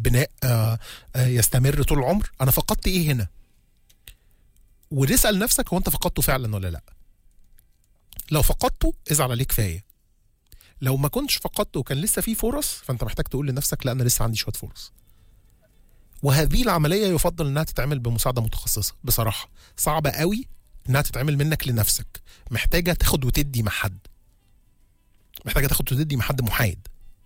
بناء آه آه يستمر طول العمر انا فقدت ايه هنا وتسال نفسك هو انت فقدته فعلا ولا لا لو فقدته ازعل عليه كفايه لو ما كنتش فقدته وكان لسه في فرص فانت محتاج تقول لنفسك لا انا لسه عندي شويه فرص وهذه العمليه يفضل انها تتعمل بمساعده متخصصه بصراحه صعبه قوي انها تتعمل منك لنفسك محتاجه تاخد وتدي مع حد محتاجه تاخد وتدي مع حد محايد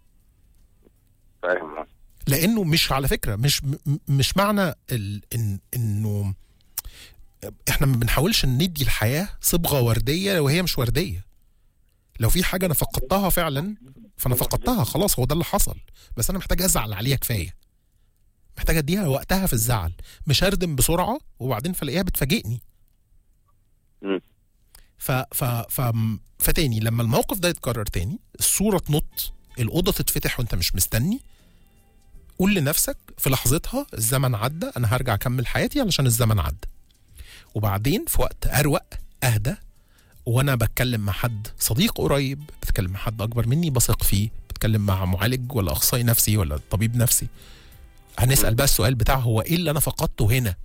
فاهم لانه مش على فكره مش م- مش معنى ال إن انه احنا ما بنحاولش ندي الحياه صبغه ورديه وهي مش ورديه لو في حاجه انا فقدتها فعلا فانا فقدتها خلاص هو ده اللي حصل بس انا محتاج ازعل عليها كفايه محتاج اديها وقتها في الزعل مش هردم بسرعه وبعدين فلاقيها بتفاجئني مم. ف ف ف فتاني لما الموقف ده يتكرر تاني الصوره تنط الاوضه تتفتح وانت مش مستني قول لنفسك في لحظتها الزمن عدى انا هرجع اكمل حياتي علشان الزمن عدى وبعدين في وقت اروق اهدى وانا بتكلم مع حد صديق قريب بتكلم مع حد اكبر مني بثق فيه بتكلم مع معالج ولا اخصائي نفسي ولا طبيب نفسي هنسال بقى السؤال بتاع هو ايه اللي انا فقدته هنا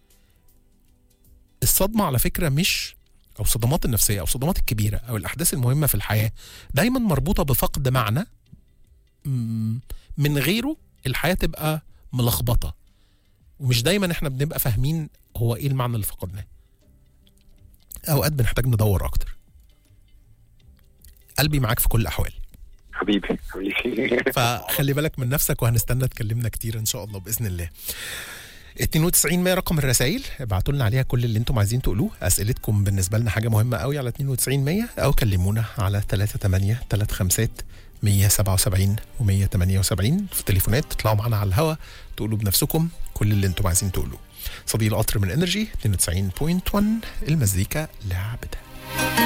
الصدمه على فكره مش او الصدمات النفسيه او الصدمات الكبيره او الاحداث المهمه في الحياه دايما مربوطه بفقد معنى مم، من غيره الحياه تبقى ملخبطه ومش دايما احنا بنبقى فاهمين هو ايه المعنى اللي فقدناه اوقات بنحتاج ندور اكتر قلبي معاك في كل الاحوال حبيبي حبيبي فخلي بالك من نفسك وهنستنى تكلمنا كتير ان شاء الله باذن الله 92 100 رقم الرسائل ابعتوا لنا عليها كل اللي انتم عايزين تقولوه اسئلتكم بالنسبه لنا حاجه مهمه قوي على 92 100 او كلمونا على 38 35 177 و178 في التليفونات تطلعوا معانا على الهوا تقولوا بنفسكم كل اللي انتم عايزين تقولوه صديق القطر من انرجي 92.1 المزيكا لعبتها